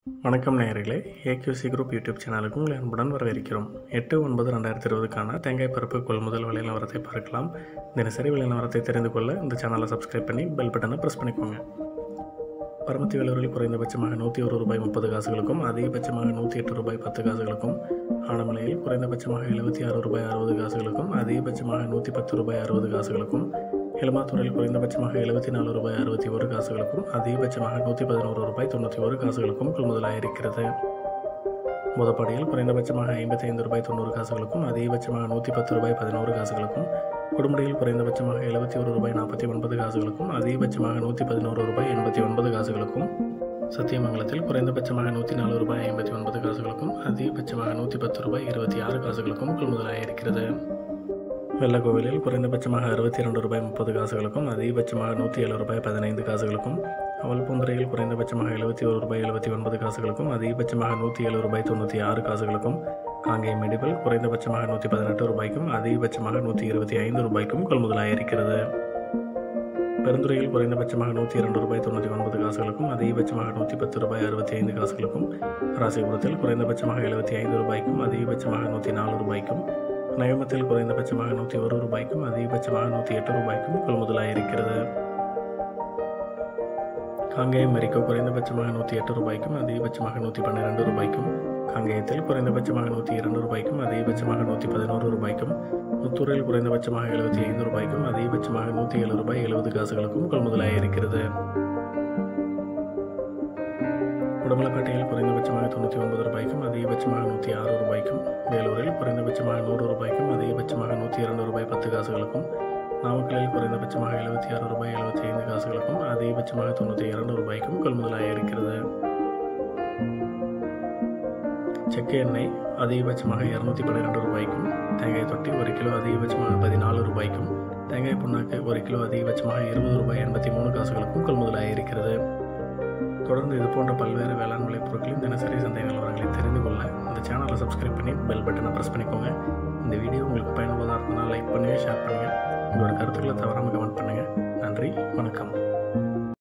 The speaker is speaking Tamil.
வணக்கம் நேயர்களே ஏக்யூசி குரூப் யூடியூப் சேனலுக்கு உங்களை அன்புடன் வரவேற்கிறோம் எட்டு ஒன்பது ரெண்டாயிரத்தி இருபதுக்கான தேங்காய் பருப்பு கொள்முதல் விலை நிலவரத்தை பார்க்கலாம் தினசரி விலை நிலவரத்தை தெரிந்து கொள்ள இந்த சேனலை சப்ஸ்கிரைப் பண்ணி பெல் பட்டனை ப்ரெஸ் பண்ணிக்கோங்க பரமத்தி விலைவரில் குறைந்தபட்சமாக நூற்றி ஒரு ரூபாய் முப்பது காசுகளுக்கும் அதிகபட்சமாக நூற்றி எட்டு ரூபாய் பத்து காசுகளுக்கும் ஆனமலையில் குறைந்தபட்சமாக எழுபத்தி ஆறு ரூபாய் அறுபது காசுகளுக்கும் அதிகபட்சமாக நூற்றி பத்து ரூபாய் அறுபது காசுகளுக்கும் எலுமாத்தூரில் குறைந்தபட்சமாக எழுபத்தி நாலு ரூபாய் அறுபத்தி ஒரு காசுகளுக்கும் அதிகபட்சமாக நூற்றி பதினோரு ரூபாய் தொண்ணூற்றி ஒரு காசுகளுக்கும் கொள்முதலாயிருக்கிறது முதப்பாடியில் குறைந்தபட்சமாக ஐம்பத்தி ஐந்து ரூபாய் தொண்ணூறு காசுகளுக்கும் அதிகபட்சமாக நூற்றி பத்து ரூபாய் பதினோரு காசுகளுக்கும் குடும்படியில் குறைந்தபட்சமாக எழுபத்தி ஒரு ரூபாய் நாற்பத்தி ஒன்பது காசுகளுக்கும் அதிகபட்சமாக நூற்றி பதினோரு ரூபாய் எண்பத்தி ஒன்பது காசுகளுக்கும் சத்தியமங்கலத்தில் குறைந்தபட்சமாக நூற்றி நாலு ரூபாய் ஐம்பத்தி ஒன்பது காசுகளுக்கும் அதிகபட்சமாக நூற்றி பத்து ரூபாய் இருபத்தி ஆறு காசுகளுக்கும் கொள்முதலாயிருக்கிறது வெள்ளக்கோவிலில் குறைந்தபட்சமாக அறுபத்தி இரண்டு ரூபாய் முப்பது காசுகளுக்கும் அதிகபட்சமாக நூற்றி ஏழு ரூபாய் பதினைந்து காசுகளுக்கும் அவல்பூந்துறையில் குறைந்தபட்சமாக எழுபத்தி ஒரு ரூபாய் எழுபத்தி ஒன்பது காசுகளுக்கும் அதிகபட்சமாக நூற்றி ஏழு ரூபாய் தொண்ணூற்றி ஆறு காசுகளுக்கும் காங்கேயம் மெடிபல் குறைந்தபட்சமாக நூற்றி பதினெட்டு ரூபாய்க்கும் அதிகபட்சமாக நூற்றி இருபத்தி ஐந்து ரூபாய்க்கும் கொள்முதலாயிருக்கிறது பெருந்துறையில் குறைந்தபட்சமாக நூற்றி இரண்டு ரூபாய் தொண்ணூற்றி ஒன்பது காசுகளுக்கும் அதிகபட்சமாக நூற்றி பத்து ரூபாய் அறுபத்தி ஐந்து காசுகளுக்கும் ராசிபுரத்தில் குறைந்தபட்சமாக எழுபத்தி ஐந்து ரூபாய்க்கும் அதிகபட்சமாக நூற்றி நாலு ரூபாய்க்கும் நகமத்தில் குறைந்தபட்சமாக நூற்றி ஒரு ரூபாய்க்கும் அதிகபட்சமாக நூற்றி எட்டு ரூபாய்க்கும் கொள்முதலாயிருக்கிறது காங்கேயம் மெரிக்கோ குறைந்தபட்சமாக நூற்றி எட்டு ரூபாய்க்கும் அதிகபட்சமாக நூற்றி பன்னிரெண்டு ரூபாய்க்கும் காங்கேயத்தில் குறைந்தபட்சமாக நூற்றி இரண்டு ரூபாய்க்கும் அதிகபட்சமாக நூற்றி பதினோரு ரூபாய்க்கும் முத்தூரில் குறைந்தபட்சமாக எழுபத்தி ஐந்து ரூபாய்க்கும் அதிகபட்சமாக நூற்றி ஏழு ரூபாய் எழுபது காசுகளுக்கும் கொள்முதலாயிருக்கிறது உடமலப்பேட்டையில் குறைந்தபட்சமாக தொண்ணூற்றி ஒன்பது ரூபாய்க்கும் அதிகபட்சமாக நூற்றி ஆறு ரூபாய்க்கும் வேலூரில் குறைந்தபட்சமாக நூறு ரூபாய்க்கும் அதிகபட்சமாக நூற்றி இரண்டு ரூபாய் பத்து காசுகளுக்கும் நாமக்கலில் குறைந்தபட்சமாக எழுபத்தி ஆறு ரூபாய் எழுபத்தி ஐந்து காசுகளுக்கும் அதிகபட்சமாக தொண்ணூற்றி இரண்டு ரூபாய்க்கும் கொள்முதலாக இருக்கிறது செக்கு எண்ணெய் அதிகபட்சமாக இரநூத்தி பன்னிரெண்டு ரூபாய்க்கும் தேங்காய் தொட்டி ஒரு கிலோ அதிகபட்சமாக பதினாலு ரூபாய்க்கும் தேங்காய் புண்ணாக்கு ஒரு கிலோ அதிகபட்சமாக இருபது ரூபாய் எண்பத்தி மூணு காசுகளுக்கும் கொள்முதலாக இருக்கிறது தொடர்ந்து இது போன்ற பல்வேறு வேளாண் விளைபொருட்களின் தினசரி சந்தை நிலவரங்களை தெரிந்து கொள்ள இந்த சேனலை சப்ஸ்கிரைப் பண்ணி பெல் பட்டனை ப்ரெஸ் பண்ணிக்கோங்க இந்த வீடியோ உங்களுக்கு பயனுள்ளதாக இருந்ததுன்னா லைக் பண்ணுங்கள் ஷேர் பண்ணுங்கள் உங்களோட கருத்துக்களை தவறாமல் கமெண்ட் பண்ணுங்கள் நன்றி வணக்கம்